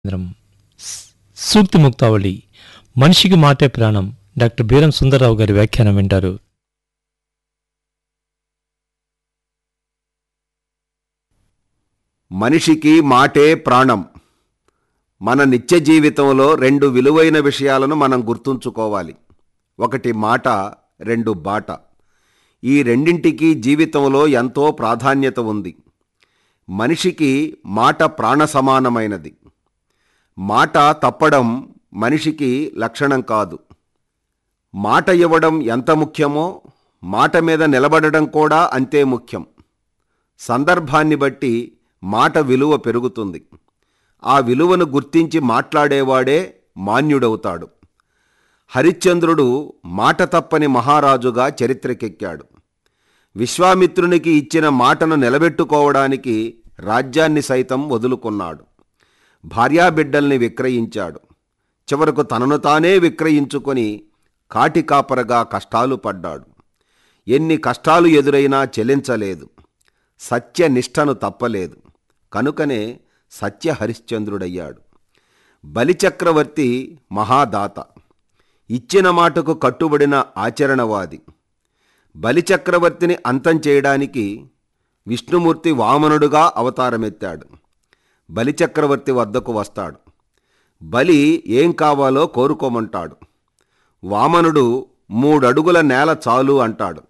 కేంద్రం స్- సూక్తి ముక్తావళి మనిషికి మాటే ప్రాణం డాక్టర్ బీరం సుందరరావు గారి వ్యాఖ్యానం వింటారు మనిషికి మాటే ప్రాణం మన నిత్య జీవితంలో రెండు విలువైన విషయాలను మనం గుర్తుంచుకోవాలి ఒకటి మాట రెండు బాట ఈ రెండింటికి జీవితంలో ఎంతో ప్రాధాన్యత ఉంది మనిషికి మాట ప్రాణ సమానమైనది మాట తప్పడం మనిషికి లక్షణం కాదు మాట ఇవ్వడం ఎంత ముఖ్యమో మాట మీద నిలబడడం కూడా అంతే ముఖ్యం సందర్భాన్ని బట్టి మాట విలువ పెరుగుతుంది ఆ విలువను గుర్తించి మాట్లాడేవాడే మాన్యుడవుతాడు హరిశ్చంద్రుడు మాట తప్పని మహారాజుగా చరిత్రకెక్కాడు విశ్వామిత్రునికి ఇచ్చిన మాటను నిలబెట్టుకోవడానికి రాజ్యాన్ని సైతం వదులుకున్నాడు భార్యాబిడ్డల్ని విక్రయించాడు చివరకు తనను తానే విక్రయించుకొని కాటికాపరగా కష్టాలు పడ్డాడు ఎన్ని కష్టాలు ఎదురైనా చెలించలేదు సత్యనిష్టను తప్పలేదు కనుకనే సత్య హరిశ్చంద్రుడయ్యాడు బలిచక్రవర్తి మహాదాత ఇచ్చిన మాటకు కట్టుబడిన ఆచరణవాది బలిచక్రవర్తిని అంతం చేయడానికి విష్ణుమూర్తి వామనుడుగా అవతారమెత్తాడు బలిచక్రవర్తి వద్దకు వస్తాడు బలి ఏం కావాలో కోరుకోమంటాడు వామనుడు మూడడుగుల నేల చాలు అంటాడు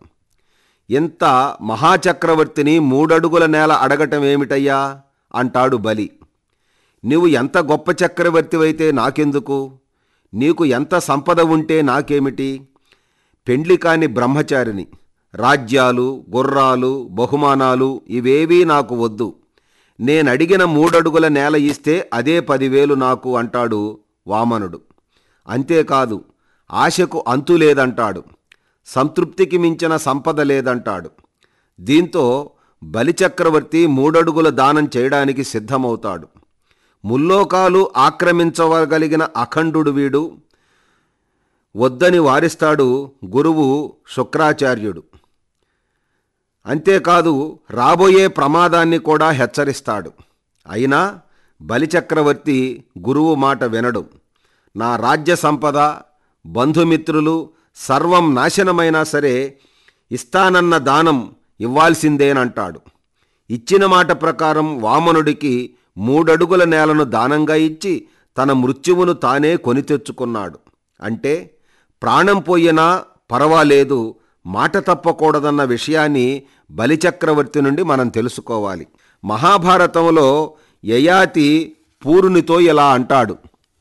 ఇంత మహాచక్రవర్తిని మూడడుగుల నేల అడగటం ఏమిటయ్యా అంటాడు బలి నీవు ఎంత గొప్ప చక్రవర్తివైతే నాకెందుకు నీకు ఎంత సంపద ఉంటే నాకేమిటి పెండ్లి కాని బ్రహ్మచారిని రాజ్యాలు గుర్రాలు బహుమానాలు ఇవేవీ నాకు వద్దు నేనడిగిన మూడడుగుల నేల ఇస్తే అదే పదివేలు నాకు అంటాడు వామనుడు అంతేకాదు ఆశకు అంతు లేదంటాడు సంతృప్తికి మించిన సంపద లేదంటాడు దీంతో బలిచక్రవర్తి మూడడుగుల దానం చేయడానికి సిద్ధమవుతాడు ముల్లోకాలు ఆక్రమించగలిగిన అఖండుడు వీడు వద్దని వారిస్తాడు గురువు శుక్రాచార్యుడు అంతేకాదు రాబోయే ప్రమాదాన్ని కూడా హెచ్చరిస్తాడు అయినా బలిచక్రవర్తి గురువు మాట వినడు నా రాజ్య సంపద బంధుమిత్రులు సర్వం నాశనమైనా సరే ఇస్తానన్న దానం ఇవ్వాల్సిందేనంటాడు ఇచ్చిన మాట ప్రకారం వామనుడికి మూడడుగుల నేలను దానంగా ఇచ్చి తన మృత్యువును తానే కొని తెచ్చుకున్నాడు అంటే ప్రాణం పోయినా పర్వాలేదు మాట తప్పకూడదన్న విషయాన్ని బలిచక్రవర్తి నుండి మనం తెలుసుకోవాలి మహాభారతంలో యయాతి పూరునితో ఇలా అంటాడు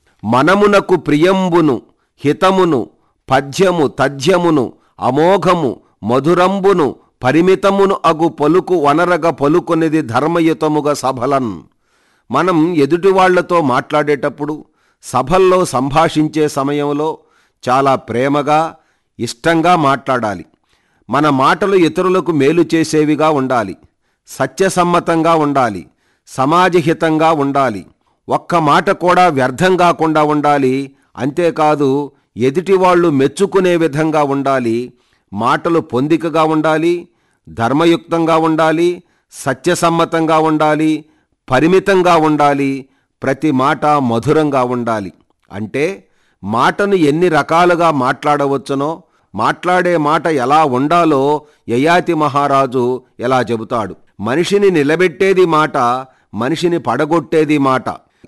మనమునకు ప్రియంబును హితమును పద్యము తథ్యమును అమోఘము మధురంబును పరిమితమును అగు పలుకు వనరగ పలుకొనిది ధర్మయుతముగా సభలన్ మనం ఎదుటివాళ్లతో మాట్లాడేటప్పుడు సభల్లో సంభాషించే సమయంలో చాలా ప్రేమగా ఇష్టంగా మాట్లాడాలి మన మాటలు ఇతరులకు మేలు చేసేవిగా ఉండాలి సత్యసమ్మతంగా ఉండాలి సమాజహితంగా ఉండాలి ఒక్క మాట కూడా వ్యర్థం కాకుండా ఉండాలి అంతేకాదు ఎదుటివాళ్లు మెచ్చుకునే విధంగా ఉండాలి మాటలు పొందికగా ఉండాలి ధర్మయుక్తంగా ఉండాలి సత్యసమ్మతంగా ఉండాలి పరిమితంగా ఉండాలి ప్రతి మాట మధురంగా ఉండాలి అంటే మాటను ఎన్ని రకాలుగా మాట్లాడవచ్చునో మాట్లాడే మాట ఎలా ఉండాలో యయాతి మహారాజు ఎలా చెబుతాడు మనిషిని నిలబెట్టేది మాట మనిషిని పడగొట్టేది మాట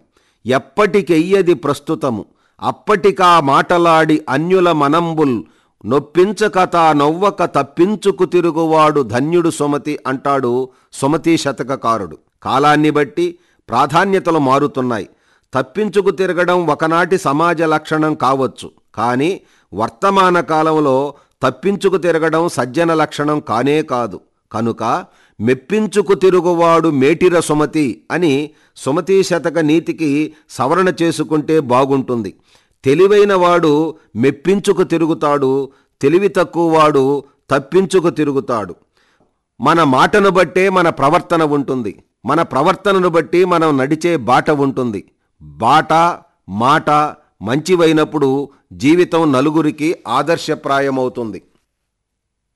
ఎప్పటికెయ్యది ప్రస్తుతము అప్పటికా మాటలాడి అన్యుల మనంబుల్ నొప్పించకత నవ్వక తప్పించుకు తిరుగువాడు ధన్యుడు సుమతి అంటాడు సుమతి శతకకారుడు కాలాన్ని బట్టి ప్రాధాన్యతలు మారుతున్నాయి తప్పించుకు తిరగడం ఒకనాటి సమాజ లక్షణం కావచ్చు కానీ వర్తమాన కాలంలో తప్పించుకు తిరగడం సజ్జన లక్షణం కానే కాదు కనుక మెప్పించుకు తిరుగువాడు మేటిర సుమతి అని సుమతి శతక నీతికి సవరణ చేసుకుంటే బాగుంటుంది తెలివైన వాడు మెప్పించుకు తిరుగుతాడు తెలివి తక్కువవాడు తప్పించుకు తిరుగుతాడు మన మాటను బట్టే మన ప్రవర్తన ఉంటుంది మన ప్రవర్తనను బట్టి మనం నడిచే బాట ఉంటుంది బాట మాట మంచివైనప్పుడు జీవితం నలుగురికి ఆదర్శప్రాయమవుతుంది